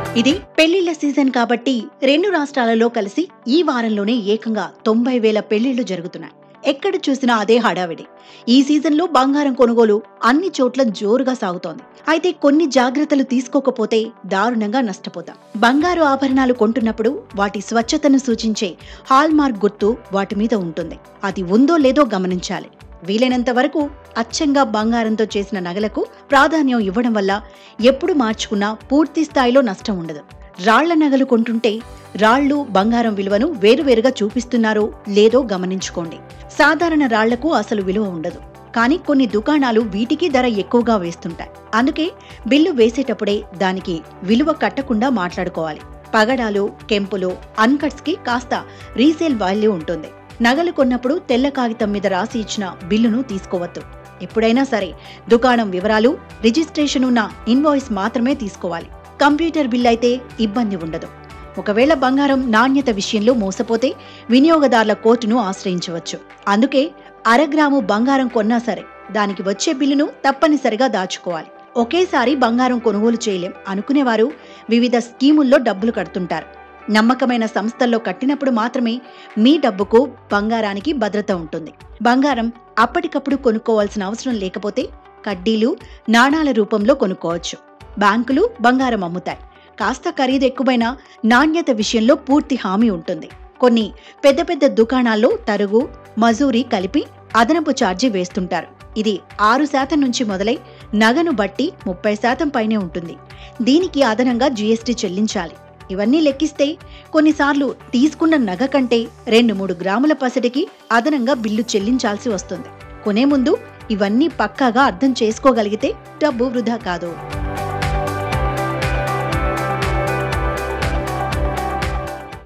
ఇది పెళ్లిళ్ల సీజన్ కాబట్టి రెండు రాష్ట్రాలలో కలిసి ఈ వారంలోనే ఏకంగా తొంభై వేల పెళ్లిళ్లు జరుగుతున్నాయి ఎక్కడ చూసినా అదే హడావిడి ఈ సీజన్లో బంగారం కొనుగోలు అన్ని చోట్ల జోరుగా సాగుతోంది అయితే కొన్ని జాగ్రత్తలు తీసుకోకపోతే దారుణంగా నష్టపోతాం బంగారు ఆభరణాలు కొంటున్నప్పుడు వాటి స్వచ్ఛతను సూచించే హాల్ మార్క్ గుర్తు వాటి మీద ఉంటుంది అది ఉందో లేదో గమనించాలి వీలైనంత వరకు అచ్చంగా బంగారంతో చేసిన నగలకు ప్రాధాన్యం ఇవ్వడం వల్ల ఎప్పుడు మార్చుకున్నా పూర్తి స్థాయిలో నష్టం ఉండదు రాళ్ల నగలు కొంటుంటే రాళ్లు బంగారం విలువను వేరువేరుగా చూపిస్తున్నారో లేదో గమనించుకోండి సాధారణ రాళ్లకు అసలు విలువ ఉండదు కానీ కొన్ని దుకాణాలు వీటికి ధర ఎక్కువగా వేస్తుంటాయి అందుకే బిల్లు వేసేటప్పుడే దానికి విలువ కట్టకుండా మాట్లాడుకోవాలి పగడాలు కెంపులు అన్కట్స్ కి కాస్త రీసేల్ వాల్యూ ఉంటుంది నగలు కొన్నప్పుడు తెల్ల కాగితం మీద రాసి ఇచ్చిన బిల్లును తీసుకోవద్దు ఎప్పుడైనా సరే దుకాణం వివరాలు రిజిస్ట్రేషన్ ఉన్న ఇన్వాయిస్ మాత్రమే తీసుకోవాలి కంప్యూటర్ బిల్ అయితే ఇబ్బంది ఉండదు ఒకవేళ బంగారం నాణ్యత విషయంలో మోసపోతే వినియోగదారుల కోర్టును ఆశ్రయించవచ్చు అందుకే అరగ్రాము బంగారం కొన్నా సరే దానికి వచ్చే బిల్లును తప్పనిసరిగా దాచుకోవాలి ఒకేసారి బంగారం కొనుగోలు చేయలేం అనుకునేవారు వివిధ స్కీముల్లో డబ్బులు కడుతుంటారు నమ్మకమైన సంస్థల్లో కట్టినప్పుడు మాత్రమే మీ డబ్బుకు బంగారానికి భద్రత ఉంటుంది బంగారం అప్పటికప్పుడు కొనుక్కోవాల్సిన అవసరం లేకపోతే కడ్డీలు నాణాల రూపంలో కొనుక్కోవచ్చు బ్యాంకులు బంగారం అమ్ముతాయి కాస్త ఖరీదు ఎక్కువైనా నాణ్యత విషయంలో పూర్తి హామీ ఉంటుంది కొన్ని పెద్ద పెద్ద దుకాణాల్లో తరుగు మజూరీ కలిపి అదనపు ఛార్జీ వేస్తుంటారు ఇది ఆరు శాతం నుంచి మొదలై నగను బట్టి ముప్పై శాతం పైనే ఉంటుంది దీనికి అదనంగా జీఎస్టీ చెల్లించాలి ఇవన్నీ లెక్కిస్తే కొన్నిసార్లు తీసుకున్న నగ కంటే రెండు మూడు గ్రాముల పసిడికి అదనంగా బిల్లు చెల్లించాల్సి వస్తుంది కొనే ముందు ఇవన్నీ పక్కాగా అర్థం చేసుకోగలిగితే డబ్బు వృధా కాదు